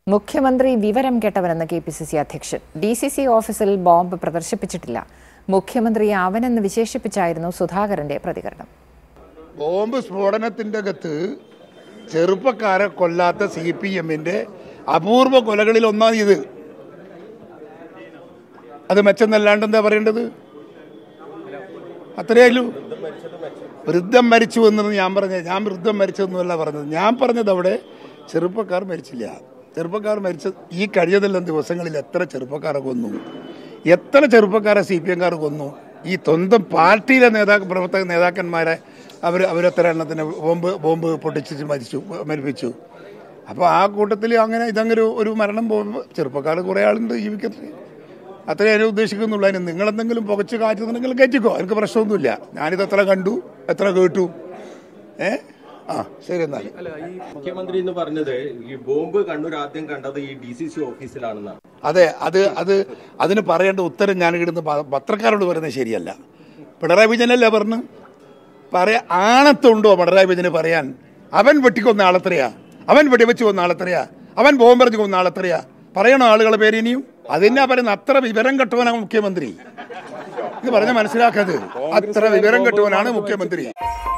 മുഖ്യമന്ത്രി വിവരം കേട്ടവനെന്ന് കെ പി സി സി അധ്യക്ഷൻ ഡി സി സി ഓഫീസിൽ ബോംബ് പ്രദർശിപ്പിച്ചിട്ടില്ല മുഖ്യമന്ത്രി അവനെന്ന് വിശേഷിപ്പിച്ചായിരുന്നു സുധാകരന്റെ പ്രതികരണം ബോംബ് സ്ഫോടനത്തിന്റെ അകത്ത് ചെറുപ്പക്കാരെ കൊല്ലാത്ത സി പി എമ്മിന്റെ അപൂർവ കൊലകളിൽ ഒന്നാണ് ഇത് അത് മെച്ചെന്നല്ലാണ്ട് എന്താ പറയേണ്ടത് അത്രയല്ലോ വൃദ്ധം മരിച്ചു എന്നത് ഞാൻ പറഞ്ഞത് ഞാൻ വൃദ്ധം മരിച്ചതെന്നല്ല പറഞ്ഞത് ഞാൻ പറഞ്ഞത് അവിടെ ചെറുപ്പക്കാർ മരിച്ചില്ല ചെറുപ്പക്കാർ മരിച്ച ഈ കഴിഞ്ഞതെല്ലാം ദിവസങ്ങളിൽ എത്ര ചെറുപ്പക്കാരെ കൊന്നു എത്ര ചെറുപ്പക്കാരെ സി പി എംകാർ കൊന്നു ഈ സ്വന്തം പാർട്ടിയിലെ നേതാക്ക പ്രവർത്തക നേതാക്കന്മാരെ അവർ അവരെത്ര എണ്ണത്തിന് ബോംബ് ബോംബ് പൊട്ടിച്ച് മരിച്ചു മരിപ്പിച്ചു അപ്പോൾ ആ കൂട്ടത്തിൽ അങ്ങനെ ഇതങ്ങനെ ഒരു- ഒരു മരണം പോകുമ്പോൾ ചെറുപ്പക്കാർ കുറേ ആളുണ്ട് ജീവിക്കട്ടെ അത്രേ അതിനെ ഉദ്ദേശിക്കുന്നുള്ളൂ അതിന് നിങ്ങളെന്തെങ്കിലും പുകച്ച് കാറ്റുന്നുണ്ടെങ്കിൽ കയറ്റിക്കോ എനിക്ക് പ്രശ്നമൊന്നുമില്ല ഞാനിത് എത്ര കണ്ടു എത്ര കേട്ടു ഏ ആ ശരി എന്നാൽ അല്ല ഈ മുഖ്യമന്ത്രി എന്ന് പറഞ്ഞത് ഈ ബോംബ് കണ്ണൂർ ആദ്യം കണ്ടത് ഈ ഡി സി സി ഓഫീസിലാണെന്നാണ് അതെ അത് അത് അതിന് പറയേണ്ട ഉത്തരം ഞാൻ ഇടുന്ന പ- പത്രക്കാരോട് പറയുന്നത് ശരിയല്ല പിണറായി വിജയനല്ലേ പറഞ്ഞു പറയാ ആണത്തുണ്ടോ പിണറായി വിജയന് പറയാൻ അവൻ വെട്ടിക്കൊന്ന ആളെത്രയാ അവൻ വെടിവെച്ച് കൊന്ന ആളെത്രയാ അവൻ ബോംബെറിഞ്ഞ് കൊന്ന ആളെത്രയാ പറയണോ ആളുകളെ പേര് ഇനിയും അതെന്നാ പറയുന്ന അത്ര വിവരം കെട്ടവനാണ് മുഖ്യമന്ത്രി ഇത് പറഞ്ഞ മനസ്സിലാക്കത് അത്ര വിവരം കെട്ടവനാണ് മുഖ്യമന്ത്രി